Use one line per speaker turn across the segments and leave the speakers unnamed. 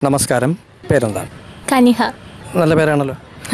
നമസ്കാരം പേരെന്താണ്
കനിഹ
നല്ല പേരാണല്ലോ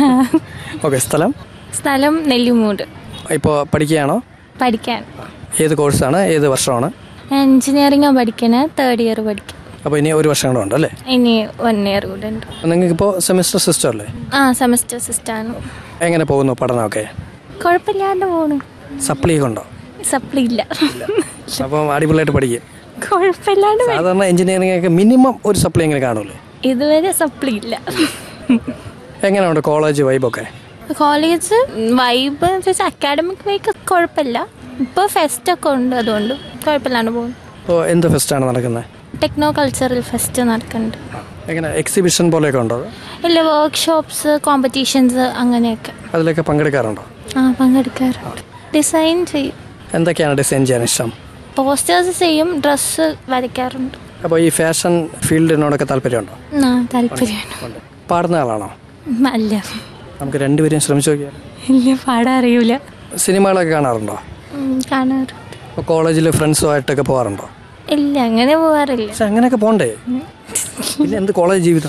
ഓക്കെ സ്ഥലം
സ്ഥലം നെല്ലിമൂട്
ഇപ്പോൾ പഠിക്കുകയാണോ
പഠിക്കാൻ
ഏത് കോഴ്സാണ് ഏത് വർഷമാണ്
എൻജിനീയറിംഗ് പഠിക്കണ തേർഡ് ഇയർ പഠിക്കും
അപ്പോൾ ഇനി ഒരു വർഷം കൂടെ ഉണ്ട് അല്ലേ
ഇനി വൺ ഇയർ കൂടെ ഉണ്ട്
നിങ്ങൾക്കിപ്പോൾ സെമിസ്റ്റർ സിസ്റ്റർ അല്ലേ
ആ സെമസ്റ്റർ സിസ്റ്റാണ്
എങ്ങനെ പോകുന്നു പഠനമൊക്കെ
കുഴപ്പമില്ലാണ്ട് പോണു
സപ്ലി ഉണ്ടോ
സപ്ലി ഇല്ല
അപ്പം അടിപൊളിയായിട്ട് പഠിക്കും
കുഴപ്പമില്ലാണ്ട് പോയി.
സാധാരണ എഞ്ചിനീയറിംഗ് ഒക്കെ മിനിമം ഒരു സപ്ലി എങ്ങനെ കാണുമല്ലോ
ഇതുവരെ സപ്ലി ഇല്ല
എങ്ങനെയുണ്ട് കോളേജ് വൈബൊക്കെ
കോളേജ് വൈബ് അക്കാഡമിക് വൈക്ക് കുഴപ്പമില്ല ഇപ്പോൾ ഫെസ്റ്റ് ഒക്കെ ഉണ്ട് അതുകൊണ്ട് കുഴപ്പമില്ലാണ്ട് പോകുന്നു
ഇപ്പോൾ എന്ത് ഫെസ്റ്റാണ് നടക്കുന്നത്
ടെക്നോ കൾച്ചറൽ ഫെസ്റ്റ് നടക്കുന്നുണ്ട്
എങ്ങനെ എക്സിബിഷൻ പോലെയൊക്കെ ഉണ്ടോ
ഇല്ല വർക്ക്ഷോപ്സ് കോമ്പറ്റീഷൻസ് അങ്ങനെയൊക്കെ
അതിലൊക്കെ പങ്കെടുക്കാറുണ്ടോ
ആ പങ്കെടുക്കാറുണ്ട് ഡിസൈൻ ചെയ്യും
എന്തൊക്കെയാണ് ഡിസൈൻ ചെയ്യാൻ ഇഷ്ടം
പോസ്റ്റേഴ്സ് ചെയ്യും ഡ്രസ്സ് വരയ്ക്കാറുണ്ട്
അപ്പോൾ ഈ ഫാഷൻ ഫീൽഡിനോടൊക്കെ താല്പര്യമുണ്ടോ
ആ താല്പര്യമാണ്
പാടുന്ന ആളാണോ
അല്ല
നമുക്ക് രണ്ടുപേരും ശ്രമിച്ചു നോക്കിയാൽ
ഇല്ല പാടാൻ അറിയൂല
സിനിമകളൊക്കെ കാണാറുണ്ടോ
ഉം, കാണാറുണ്ട്
അപ്പോൾ കോളേജിൽ ഫ്രണ്ട്സുമായിട്ടൊക്കെ പോകാറുണ്ടോ
ഇല്ല അങ്ങനെ പോകാറില്ല
പക്ഷെ അങ്ങനെയൊക്കെ പോണ്ടേ പിന്നെ എന്ത് കോളേജ് ജീവിതം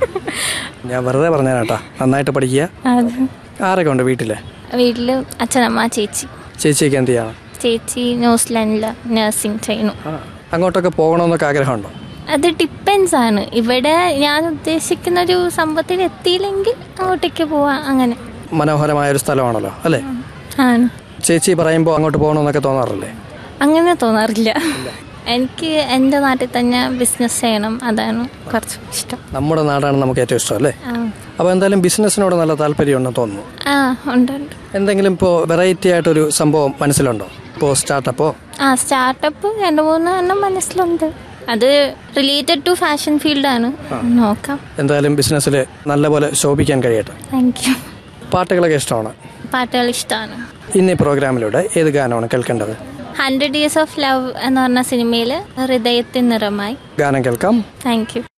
ഞാൻ വെറുതെ പറഞ്ഞാ കേട്ടാ നന്നായിട്ട് പഠിക്കുക
അത്
ആരൊക്കെ ഉണ്ട് വീട്ടിൽ
വീട്ടിൽ അച്ഛനമ്മ ചേച്ചി
ചേച്ചിയൊക്കെ എന്ത് ചെയ്യണം
ചേച്ചി ന്യൂസിലാൻഡിൽ നഴ്സിംഗ് ചെയ്യുന്നു
ആ അങ്ങോട്ടൊക്കെ പോകണമെന്നൊക്കെ ആഗ്രഹമുണ്ടോ
അത് ഡിപ്പെൻസ് ആണ് ഇവിടെ ഞാൻ ഉദ്ദേശിക്കുന്ന ഒരു സംഭവത്തിൽ എത്തിയില്ലെങ്കിൽ അങ്ങോട്ടേക്ക് പോവാം അങ്ങനെ
മനോഹരമായ ഒരു സ്ഥലമാണല്ലോ അല്ലേ
ആണ്
ചേച്ചി പറയുമ്പോൾ അങ്ങോട്ട് പോകണമെന്നൊക്കെ തോന്നാറില്ലേ
അങ്ങനെ തോന്നാറില്ല എനിക്ക് എൻ്റെ നാട്ടിൽ തന്നെ ബിസിനസ് ചെയ്യണം അതാണ് കുറച്ച് ഇഷ്ടം
നമ്മുടെ നാടാണ് നമുക്ക് ഏറ്റവും ഇഷ്ടം അല്ലേ
ആ
അപ്പോൾ എന്തായാലും ബിസിനസ്സിനോട് നല്ല താല്പര്യമുണ്ടെന്ന് തോന്നുന്നു
ആ ഉണ്ട് ഉണ്ട്
എന്തെങ്കിലും ഇപ്പോൾ വെറൈറ്റി ആയിട്ടൊരു സംഭവം മനസ്സിലുണ്ടോ ഇപ്പോൾ സ്റ്റാർട്ടപ്പോ
ആ സ്റ്റാർട്ടപ്പ് രണ്ട് മൂന്ന് എണ്ണം മനസ്സിലുണ്ട് അത് റിലേറ്റഡ് ടു ഫാഷൻ ഫീൽഡാണ് നോക്കാം
എന്തായാലും ബിസിനസ്സിൽ നല്ലപോലെ ശോഭിക്കാൻ കഴിയട്ടെ
താങ്ക് യു
പാട്ടുകളൊക്കെ ഇഷ്ടമാണ്
പാട്ടുകൾ ഇഷ്ടമാണ്
ഇന്ന് ഈ പ്രോഗ്രാമിലൂടെ ഏത് ഗാനമാണ് കേൾക്കേണ്ടത്
ഹൺഡ്രഡ് ഇയേഴ്സ് ഓഫ് ലവ് എന്ന് പറഞ്ഞ സിനിമയിൽ ഹൃദയത്തിൻ നിറമായി
ഗാനം കേൾക്കാം
താങ്ക് യു